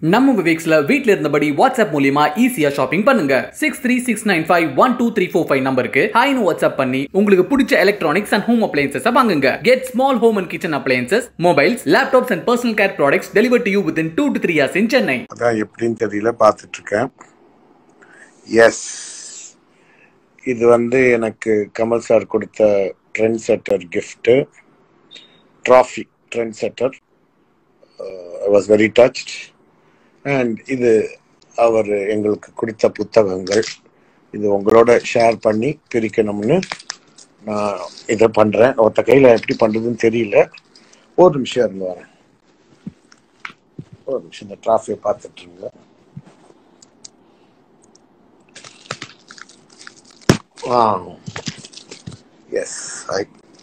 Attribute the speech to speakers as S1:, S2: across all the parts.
S1: நம்ம விவேக்ஸ்ல வீட்ல இருந்தபடி வாட்ஸ்அப் மூலியமா ஈஸியா ஷாப்பிங் பண்ணுங்க six three six nine five one two three four five நம்பருக்கு ஹைனு வாட்ஸ்அப் பண்ணி உங்களுக்கு பிடிச்ச எலக்ட்ரானிக்ஸ் அண்ட் ஹோம் அப்ளையன்சஸ் வாங்குங்க get small home and kitchen appliances mobiles laptops and personal care products deliver to you with in two to three years in Chennai
S2: அதான் எப்படின்னு தெரியல பார்த்துட்டு இருக்கேன் எஸ் இது வந்து எனக்கு கமல் சார் கொடுத்த trend setter gift trophy trend setter I was very touched and இது அவர் எங்களுக்கு கொடுத்த புத்தகங்கள் இது உங்களோட ஷேர் பண்ணி பிரிக்கணும்னு நான் இதை பண்ணுறேன் ஒருத்த கையில் எப்படி பண்ணுறதுன்னு தெரியல ஒரு நிமிஷம் இருந்து வரேன் ஒரு நிமிஷம் இந்த ட்ராஃபியை பார்த்துட்டு இருங்க ஆ எஸ் ஐ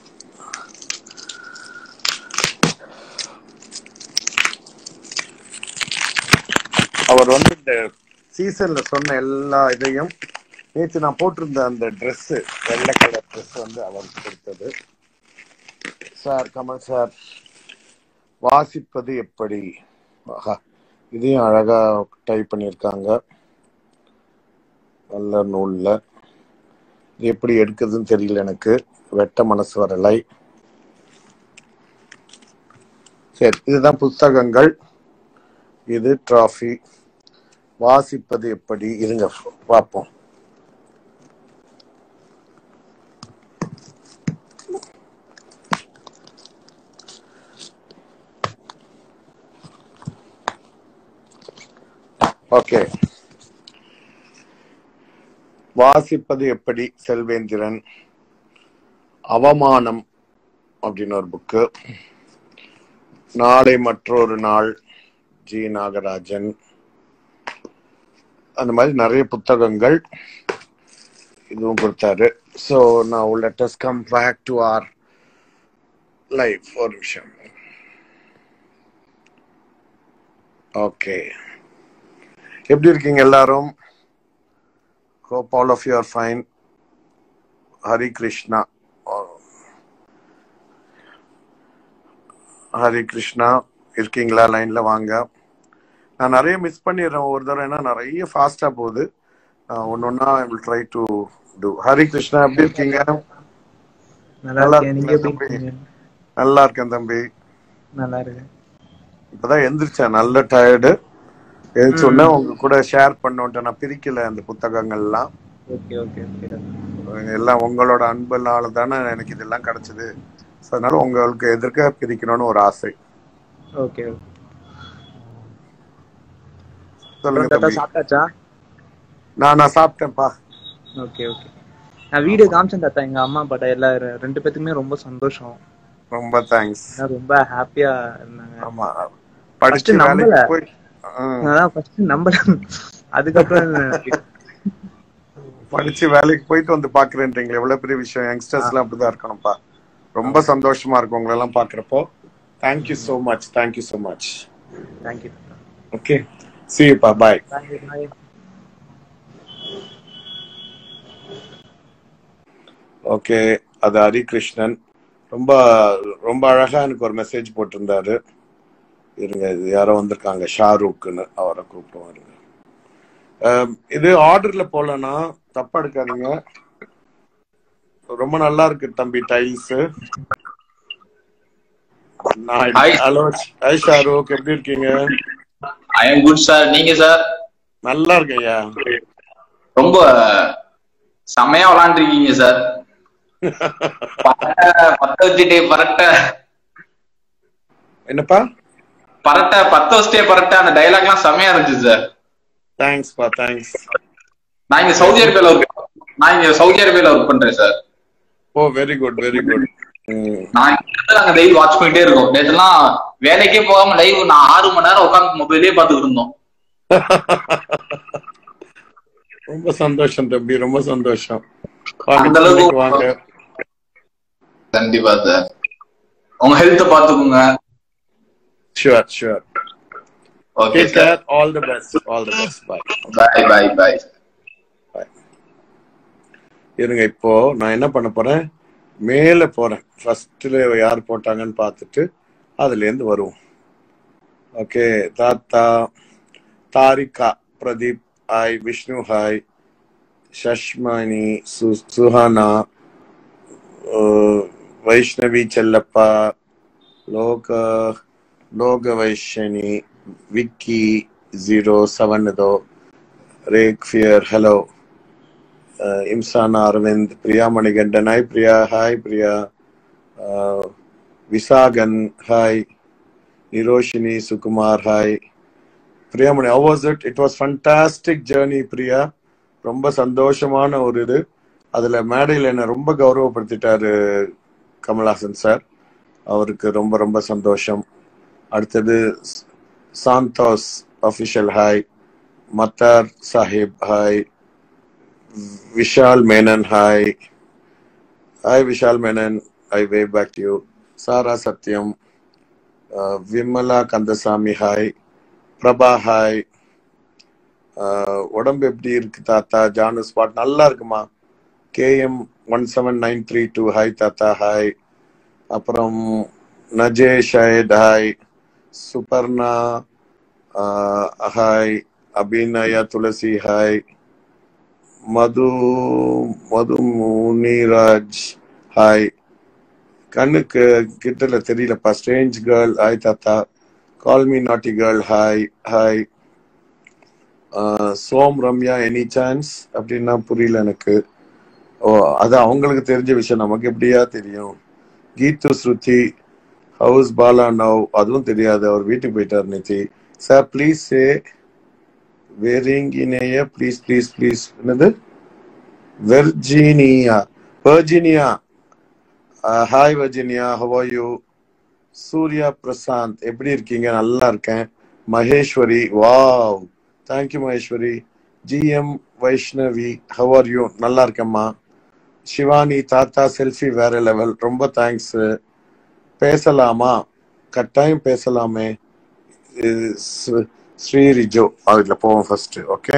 S2: அவர் வந்து இந்த சீசன்ல சொன்ன எல்லா இதையும் நேற்று நான் போட்டிருந்த அந்த Dress வெள்ளை கலர் ட்ரெஸ் வந்து அவருக்கு கொடுத்தது சார் கமல் சார் வாசிப்பது எப்படி ஆஹா இதையும் அழகா டைப் பண்ணியிருக்காங்க நல்ல நூல்ல இது எப்படி எடுக்குதுன்னு தெரியல எனக்கு வெட்ட மனசு வரலை சரி இதுதான் புஸ்தகங்கள் இது டிராஃபி வாசிப்பது எப்படி இருங்க பார்ப்போம் ஓகே வாசிப்பது எப்படி செல்வேந்திரன் அவமானம் அப்படின்னு ஒரு புக்கு நாளை மற்றொரு நாள் ஜி நாகராஜன் அந்த மாதிரி நிறைய புத்தகங்கள் இதுவும் கொடுத்தாரு ஸோ நான் let's come back to our life ஒரு விஷயம் ஓகே எப்படி இருக்கீங்க எல்லாரும் hope all of you are fine Hari Krishna Hari Krishna இருக்கீங்களா லைன்ல வாங்க நான் நிறைய மிஸ் பண்ணிடுறேன் ஒரு தடவை ஏன்னா நிறைய ஃபாஸ்டா போகுது ஒன்னு ஒன்னா I will try to to Hari Krishna எப்படி இருக்கீங்க
S3: நல்லா
S2: நல்லா
S3: இருக்கேன் நீங்க
S2: இருக்கீங்களா
S3: எப்படி
S2: தம்பி
S3: இருக்கீங்க
S2: நல்லா இருக்கேன் தம்பி
S3: நல்லா இருக்கேன்
S2: இப்பதான் எந்திரிச்சேன் நல்ல டயர்டு எந்திரிச்ச உடனே
S3: ம்
S2: உங்க கூட ஷேர் பண்ணோன்ட்டு நான் பிரிக்கல அந்த புத்தகங்கள்லாம்
S3: ஓகே ஓகே ஓகே
S2: எல்லாம் உங்களோட அன்புனால தானே எனக்கு இதெல்லாம் கிடைச்சது So, அதனால உங்களுக்கு எதிர்க்க பிரிக்கணும்னு ஒரு ஆசை
S3: ஓகே
S2: சொல்லுங்க
S3: அப்புறம் தாத்தா
S2: தம்பி
S3: சாப்பிட்டாச்சா
S2: நான் நான் சாப்பிட்டேன்ப்பா
S3: ஓகே ஓகே நான் வீடியோ காமிச்சேன் தாத்தா எங்க அம்மா அப்பாட்ட எல்லாரும் ரெண்டு பேத்துக்குமே ரொம்ப சந்தோஷம்
S2: ரொம்ப தேங்க்ஸ்
S3: ஏன்னா ரொம்ப ஹாப்பியா இருந்தாங்க
S2: ஆமா
S3: ஃபர்ஸ்ட்
S2: படிச்சு
S3: நம்பல
S2: வேலைக்கு போய் ம்,
S3: அதான் ஃபர்ஸ்ட் நம்பல அதுக்கப்புறம்
S2: படிச்சு வேலைக்கு போயிட்டு வந்து பாக்குறேன்றீங்களே எவ்வளவு பெரிய விஷயம்
S3: ஆ,
S2: யங்ஸ்டர்ஸ் எல்லாம் அப்படிதான் இருக்கணும்ப்பா ரொம்ப சந்தோஷமா இருக்கும் உங்களை எல்லாம் பாக்குறப்போ thank you so much thank you so much
S3: thank you
S2: okay see you பா பாய்
S3: தேங்க்யூ பாய்
S2: ஓகே அது ஹரிகிருஷ்ணன் ரொம்ப ரொம்ப அழகா எனக்கு ஒரு மெசேஜ் போட்டிருந்தாரு இருங்க இது யாரோ வந்திருக்காங்க ஷாருக்குன்னு அவரை கூப்பிட்டு வருங்க அம், இது ஆர்டர்ல போலனா தப்பா எடுக்காதீங்க ரொம்ப நல்லா இருக்கு தம்பி டைல்ஸ் நான்
S4: ஹாய்
S2: ஹலோ ஹாய் ஷாருக் எப்படி இருக்கீங்க
S4: ஐ எம் குட் சார் நீங்க சார்
S2: நல்லா இருக்கேன்யா
S4: ரொம்ப செமையா விளாண்டுருக்கீங்க சார் பரட்ட பத்த வச்சுட்டே பரட்ட
S2: என்னப்பா
S4: பரட்ட பத்த வச்சுட்டே பரட்ட அந்த டைலாக்லாம் செமையா இருந்துச்சு சார்
S2: தேங்க்ஸ் பா தேங்க்ஸ்
S4: நான் இங்க சவுதி அரேபியால ஒர்க் நான் இங்க சவுதி அரேபியால ஒர்க் பண்றேன் sir
S2: oh very good very good
S4: நான் இங்க இருந்து நாங்க லைவ் வாட்ச் பண்ணிட்டே இருக்கோம் நேற்றுலாம் வேலைக்கே போகாம லைவ் நான் ஆறு மணி நேரம் உட்காந்து மொபைலே பாத்துக்கிட்டு இருந்தோம்
S2: ரொம்ப சந்தோஷம் தம்பி ரொம்ப சந்தோஷம் வாங்க
S4: அந்த அளவுக்கு
S2: சென்னைக்கு வாங்க
S4: கண்டிப்பா சார் உங்க ஹெல்த்த பாத்துக்கோங்க
S2: sure sure
S4: okay
S2: take
S4: sir
S2: care all the best all the best bye
S4: bye bye bye
S2: bye இருங்க இப்போ நான் என்ன பண்ண போறேன் மேல போறேன் ஃபர்ஸ்ட்ல யார் போட்டாங்கன்னு பார்த்துட்டு அதுல இருந்து வருவோம் ஓகே தாத்தா தாரிகா பிரதீப் ஹாய் விஷ்ணு ஹாய் சஷ்மணி சு சுஹானா அஹ், வைஷ்ணவி செல்லப்பா லோக லோக வைஷ்ணி விக்கி ஜீரோ செவன் இதோ ரேக் ஃபியர் hello Imsana Aravind Priya Manikandan hi Priya hi Priya அஹ், Visakan hi Niroshini Sukumar hi Priyamani how was it it was fantastic journey பிரியா ரொம்ப சந்தோஷமான ஒரு இது அதுல மேடையில் என்ன ரொம்ப கௌரவப்படுத்திட்டாரு கமல்ஹாசன் சார் அவருக்கு ரொம்ப ரொம்ப சந்தோஷம் அடுத்தது ஸ்- Santhosh official hi Mathar Sahib hi Vishal Menon hi hi Vishal Menon I way back you Sara Sathyam அஹ், விமலா கந்தசாமி ஹாய் பிரபா ஹாய் அஹ், உடம்பு எப்படி இருக்கு தாத்தா ஜானு ஸ்பாட் நல்லா இருக்குமா KM one seven nine three two hi தாத்தா ஹாய் அப்புறம் நஜே ஷாயத் ஹாய் சுபர்ணா அஹ், hi Abhinaya Thulasi hi Madhu Madhu Muniraj hi கண்ணுக்கு கிட்டல தெரியலப்பா ஸ்ட்ரேஞ்ச் கேர்ள் ஹாய் தாத்தா கால் மீ நாட்டி girl hi hi Som Ramya any chance அப்படின்னா புரியல எனக்கு ஓ அது அவங்களுக்கு தெரிஞ்ச விஷயம் நமக்கு எப்படியா தெரியும் கீத்து ஸ்ருதி ஹவுஸ் பாலா நவ் அதுவும் தெரியாது அவர் வீட்டுக்கு போயிட்டார் நிதி சார் ப்ளீஸ் சே வேரிங்கினேய ப்ளீஸ் ப்ளீஸ் ப்ளீஸ் என்னது Virginia Virginia hi Virginia how are you Surya Prashanth எப்படி இருக்கீங்க நல்லா இருக்கேன் Maheswari wow thank you Maheswari GM Vaishnavi how are you நல்லா இருக்கேம்மா சிவானி தாத்தா செல்ஃபி வேற லெவல் ரொம்ப தேங்க்ஸ் பேசலாமா கட்டாயம் பேசலாமே இது ஸ்ரீ- ஸ்ரீ ரிஜோ அதுல போவோம் first okay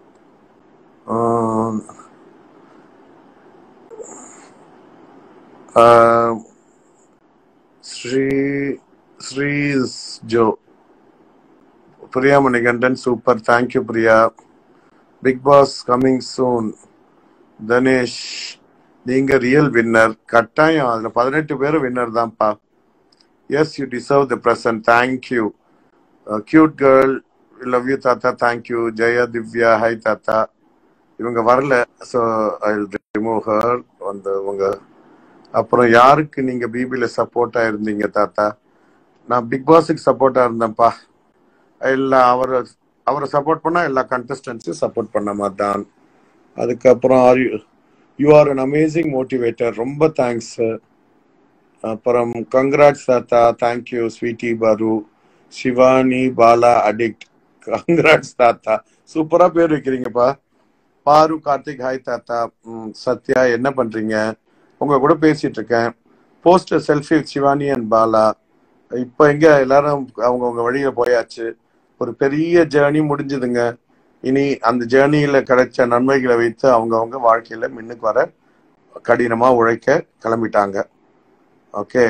S2: Sri Sri Jo Priya Manikandan super thank you Priya Bigg Boss coming soon Dhanesh நீங்க ரியல் வின்னர் கட்டாயம் அதுல பதினெட்டு பேரும் வின்னர் தான்ப்பா yes you deserve the present thank you cute girl love you தாத்தா தேங்க்யூ ஜெயா திவ்யா ஹை தாத்தா இவங்க வரல ஸோ ஐ ரிமூவ் ஹர் வந்து உங்க அப்புறம் யாருக்கு நீங்க பிபில சப்போர்ட்டா இருந்தீங்க தாத்தா நான் பிக் பாஸுக்கு சப்போர்ட்டா இருந்தேன்ப்பா எல்லா அவரை அவரை சப்போர்ட் பண்ணா எல்லா கண்டஸ்டன்ஸையும் சப்போர்ட் பண்ண மாதிரி தான் அதுக்கப்புறம் are you you are an amazing motivator ரொம்ப தேங்க்ஸ் அப்புறம் கங்க்ராட்ஸ் தாத்தா தேங்க்யூ ஸ்வீட்டி பாரு சிவானி பாலா அடிக்ட் கங்க்ராட்ஸ் தாத்தா சூப்பரா பேர் வைக்கிறீங்கப்பா பாரு கார்த்திக் ஹாய் தாத்தா ம், சத்யா என்ன பண்றீங்க உங்க கூட பேசிட்டு இருக்கேன் poster selfie Shivani and Bala இப்போ எங்க எல்லாரும் அவங்கவுங்க வழியில போயாச்சு ஒரு பெரிய ஜேர்னி முடிஞ்சுதுங்க இனி அந்த ஜேர்னியில கிடைச்ச நன்மைகளை வைத்து அவங்கவங்க வாழ்க்கையில முன்னுக்கு வர கடினமா உழைக்க கிளம்பிட்டாங்க ஓகே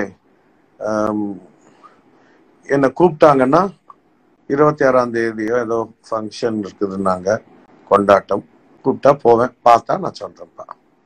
S2: என்னை கூப்பிட்டாங்கன்னா இருபத்தி ஆறாம் தேதியோ ஏதோ ஃபங்க்ஷன் இருக்குதுன்னாங்க கொண்டாட்டம் கூப்பிட்டா போவேன் பார்த்தா நான் சொல்றேன்ப்பா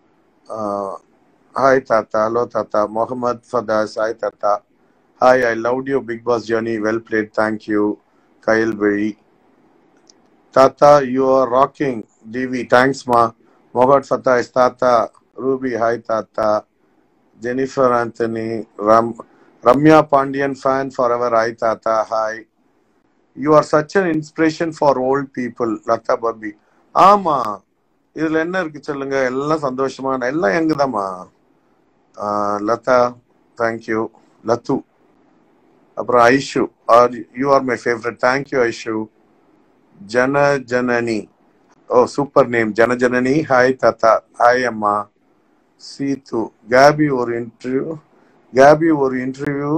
S2: ஹாய் தாத்தா ஹலோ தாத்தா முகமது ஃபதாஸ் ஹாய் தாத்தா hi I love you Bigg Boss journey well played thank you Kayalvizhi தாத்தா you are rocking TV thanks மா முகமது ஃபதாஸ் தாத்தா ரூபி ஹாய் தாத்தா ஜெனிஃபர் ஆந்தனி ரம் Ramya Pandian fan for ever hi தாத்தா hi you are such an inspiration for old people Latha பபி ஆமா இதுல என்ன இருக்கு சொல்லுங்க எல்லாம் சந்தோஷமான எல்லாம் எங்கதாம்மா ஆஹ் லதா தேங்க்யூ லத்து அப்புறம் Aishu are you are my favourite thank you Aishu ஜன ஜனனி ஓ சூப்பர் நேம் ஜன ஜனனி ஹாய் தாத்தா ஹாய் அம்மா சீத்து கேபி ஒரு இன்டர்வியூ கேபி ஒரு இன்டர்வியூ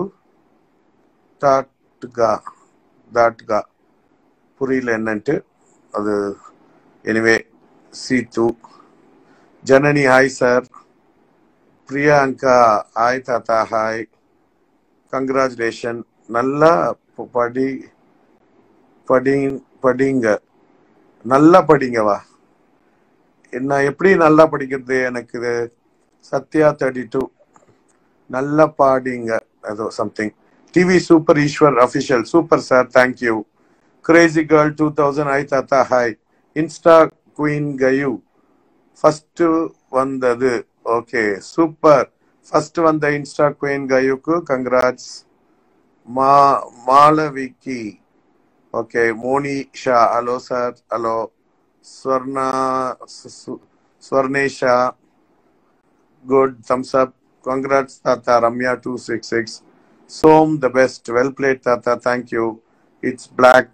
S2: டாட்கா டாட்கா புரியல என்னன்ட்டு அது anyway Seethu Janani hi sir Priyanka hi தாத்தா ஹாய் கங்க்ராச்சுலேஷன் நல்லா ப- படி படி படிங்க நல்லா படிங்கவா என்ன எப்படி நல்லா படிக்கிறது எனக்கு இது சத்யா தேர்ட்டி டூ நல்லா பாடிங்க ஏதோ something TV super Eshwar official super sir thank you crazy girl two thousand I தாத்தா hi insta queen Kayu first வந்தது ஓகே சூப்பர் ஃபர்ஸ்ட் வந்த இன்ஸ்டா குயின் கயுக்கு கங்க்ராட்ஸ் மா Malavika okay Monisha hello sir hello Swarna சு- சு- Swarnesha good thumbs up congrats tata ramya 266 som the best well played tata thank you it's black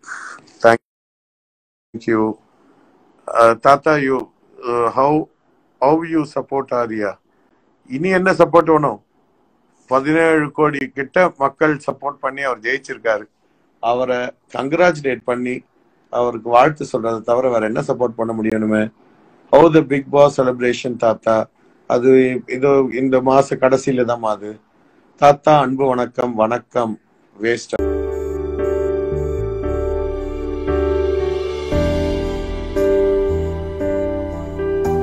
S2: thank you uh, tata you uh, how how you support arya இனி என்ன support வேணும் பதினேழு கோடி கிட்ட மக்கள் support பண்ணி அவர் ஜெயிச்சிருக்காரு அவரை கங்க்ராச்சுலேட் பண்ணி அவருக்கு வாழ்த்து சொல்றதை தவிர வேற என்ன சப்போர்ட் பண்ண முடியணுமே how the Bigg Boss celebration தாத்தா அது இதோ இந்த மாச கடைசியில தான் அது தாத்தா அன்பு வணக்கம் வணக்கம் வேஸ்ட்